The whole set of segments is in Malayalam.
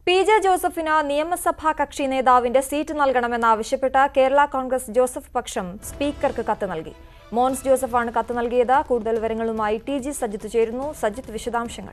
പി ജെ ജോസഫിന് നിയമസഭാ കക്ഷി നേതാവിന്റെ സീറ്റ് നൽകണമെന്നാവശ്യപ്പെട്ട് കേരള കോൺഗ്രസ് ജോസഫ് പക്ഷം സ്പീക്കർക്ക് കത്ത് നൽകി മോൻസ് ജോസഫാണ് കത്ത് നൽകിയത് കൂടുതൽ വിവരങ്ങളുമായി ടി ജി സജിത്ത് ചേരുന്നു സജിത്ത് വിശദാംശങ്ങൾ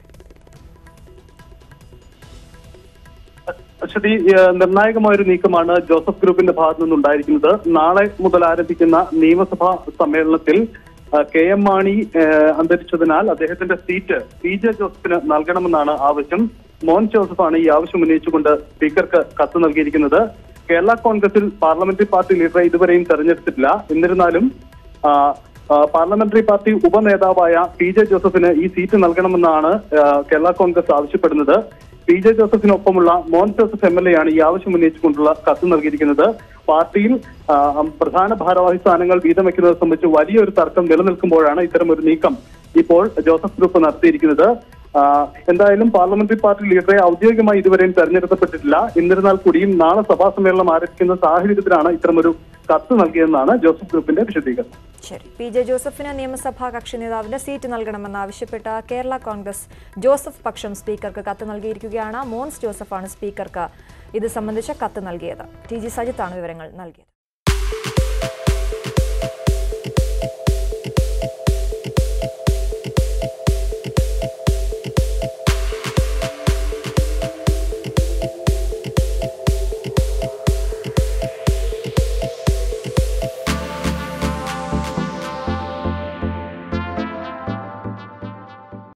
അശ്വതി ഏഹ് നിർണായകമായ ഒരു നീക്കമാണ് ജോസഫ് ഗ്രൂപ്പിന്റെ ഭാഗത്തു നിന്നുണ്ടായിരിക്കുന്നത് നാളെ മുതൽ ആരംഭിക്കുന്ന നിയമസഭാ സമ്മേളനത്തിൽ ഏഹ് കെ എം മാണി ഏഹ് അന്തരിച്ചതിനാൽ അദ്ദേഹത്തിന്റെ സീറ്റ് പി ജെ ജോസഫിന് നൽകണമെന്നാണ് ആവശ്യം മോൻ ജോസഫാണ് ഈ ആവശ്യം ഉന്നയിച്ചുകൊണ്ട് സ്പീക്കർക്ക് കത്ത് നൽകിയിരിക്കുന്നത് കേരള കോൺഗ്രസിൽ പാർലമെന്ററി പാർട്ടി ലീഡറെ ഇതുവരെയും തെരഞ്ഞെടുത്തിട്ടില്ല എന്നിരുന്നാലും ആ, ആ, പാർലമെന്ററി പാർട്ടി ഉപനേതാവായ പി ജെ ജോസഫിന് ഈ സീറ്റ് നൽകണമെന്നാണ് ആ, കേരള കോൺഗ്രസ് ആവശ്യപ്പെടുന്നത് പി ജെ ജോസഫിനൊപ്പമുള്ള മോൻ ജോസഫ് എം എൽ എ ആണ് ഈ ആവശ്യം ഉന്നയിച്ചുകൊണ്ടുള്ള കത്ത് നൽകിയിരിക്കുന്നത് പാർട്ടിയിൽ ആ, പ്രധാന ഭാരവാഹി സ്ഥാനങ്ങൾ വീതം വെക്കുന്നത് സംബന്ധിച്ച് വലിയൊരു തർക്കം നിലനിൽക്കുമ്പോഴാണ് ഇത്തരം ഒരു നീക്കം ഇപ്പോൾ ജോസഫ് ഗ്രൂപ്പ് നടത്തിയിരിക്കുന്നത് ആ, എന്തായാലും പാർലമെന്ററി പാർട്ടി ലീഡറെ ഔദ്യോഗികമായി ഇതുവരെയും തെരഞ്ഞെടുക്കപ്പെട്ടിട്ടില്ല എന്നിരുന്നാൽ കൂടിയും നാളെ സഭാ സമ്മേളനം ആരംഭിക്കുന്ന സാഹചര്യത്തിലാണ് ഇത്തരമൊരു കത്ത് നൽകിയതെന്നാണ് ജോസഫ് ഗ്രൂപ്പിന്റെ വിശദീകരണം ശരി പി ജെ ജോസഫിന് നിയമസഭാ കക്ഷി നേതാവിന്റെ സീറ്റ് നൽകണമെന്നാവശ്യപ്പെട്ട് കേരള കോൺഗ്രസ് ജോസഫ് പക്ഷം സ്പീക്കർക്ക് കത്ത് നൽകിയിരിക്കുകയാണ് മോൻസ് ജോസഫാണ് സ്പീക്കർക്ക് ഇത് സംബന്ധിച്ച കത്ത് നൽകിയത് ടി ജി സജിത്താണ് വിവരങ്ങൾ നൽകിയത്